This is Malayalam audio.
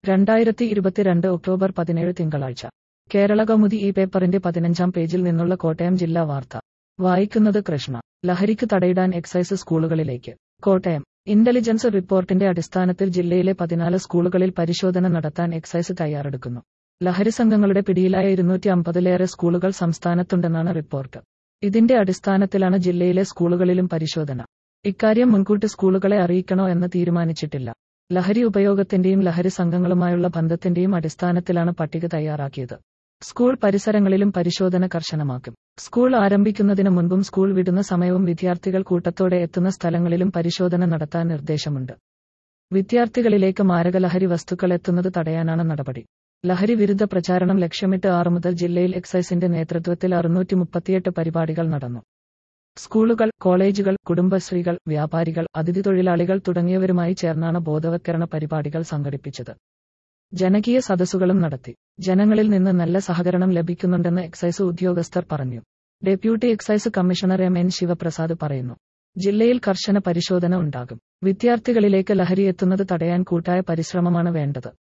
രണ്ടായിരത്തി ഇരുപത്തിരണ്ട് ഒക്ടോബർ പതിനേഴ് തിങ്കളാഴ്ച കേരള കൗമുദി ഈ പേപ്പറിന്റെ പതിനഞ്ചാം പേജിൽ നിന്നുള്ള കോട്ടയം ജില്ലാ വാർത്ത വായിക്കുന്നത് കൃഷ്ണ ലഹരിക്ക് തടയിടാൻ എക്സൈസ് സ്കൂളുകളിലേക്ക് കോട്ടയം ഇന്റലിജൻസ് റിപ്പോർട്ടിന്റെ അടിസ്ഥാനത്തിൽ ജില്ലയിലെ പതിനാല് സ്കൂളുകളിൽ പരിശോധന നടത്താൻ എക്സൈസ് തയ്യാറെടുക്കുന്നു ലഹരി സംഘങ്ങളുടെ പിടിയിലായ ഇരുന്നൂറ്റി അമ്പതിലേറെ സ്കൂളുകൾ സംസ്ഥാനത്തുണ്ടെന്നാണ് റിപ്പോർട്ട് ഇതിന്റെ അടിസ്ഥാനത്തിലാണ് ജില്ലയിലെ സ്കൂളുകളിലും പരിശോധന ഇക്കാര്യം മുൻകൂട്ടി സ്കൂളുകളെ അറിയിക്കണോ എന്ന് തീരുമാനിച്ചിട്ടില്ല ലഹരി ഉപയോഗത്തിന്റെയും ലഹരി സംഘങ്ങളുമായുള്ള ബന്ധത്തിന്റെയും അടിസ്ഥാനത്തിലാണ് പട്ടിക തയ്യാറാക്കിയത് സ്കൂൾ പരിസരങ്ങളിലും പരിശോധന കർശനമാക്കും സ്കൂൾ ആരംഭിക്കുന്നതിന് മുൻപും സ്കൂൾ വിടുന്ന സമയവും വിദ്യാർത്ഥികൾ കൂട്ടത്തോടെ എത്തുന്ന സ്ഥലങ്ങളിലും പരിശോധന നടത്താൻ നിർദ്ദേശമുണ്ട് വിദ്യാർത്ഥികളിലേക്ക് മാരക ലഹരി വസ്തുക്കൾ എത്തുന്നത് തടയാനാണ് നടപടി ലഹരി വിരുദ്ധ പ്രചാരണം ലക്ഷ്യമിട്ട് ആറു മുതൽ ജില്ലയിൽ എക്സൈസിന്റെ നേതൃത്വത്തിൽ അറുന്നൂറ്റി മുപ്പത്തിയെട്ട് പരിപാടികൾ നടന്നു സ്കൂളുകൾ കോളേജുകൾ കുടുംബശ്രീകൾ വ്യാപാരികൾ അതിഥി തൊഴിലാളികൾ തുടങ്ങിയവരുമായി ചേർന്നാണ് ബോധവത്കരണ പരിപാടികൾ സംഘടിപ്പിച്ചത് ജനകീയ സദസ്സുകളും നടത്തി ജനങ്ങളിൽ നിന്ന് നല്ല സഹകരണം ലഭിക്കുന്നുണ്ടെന്ന് എക്സൈസ് ഉദ്യോഗസ്ഥർ പറഞ്ഞു deputy excise commissioner M N Sivaprasad പറയുന്നു ജില്ലയിൽ കർശന പരിശോധന ഉണ്ടാകും വിദ്യാർത്ഥികളിലേക്ക് ലഹരി എത്തുന്നത് തടയാൻ കൂട്ടായ പരിശ്രമമാണ് വേണ്ടത്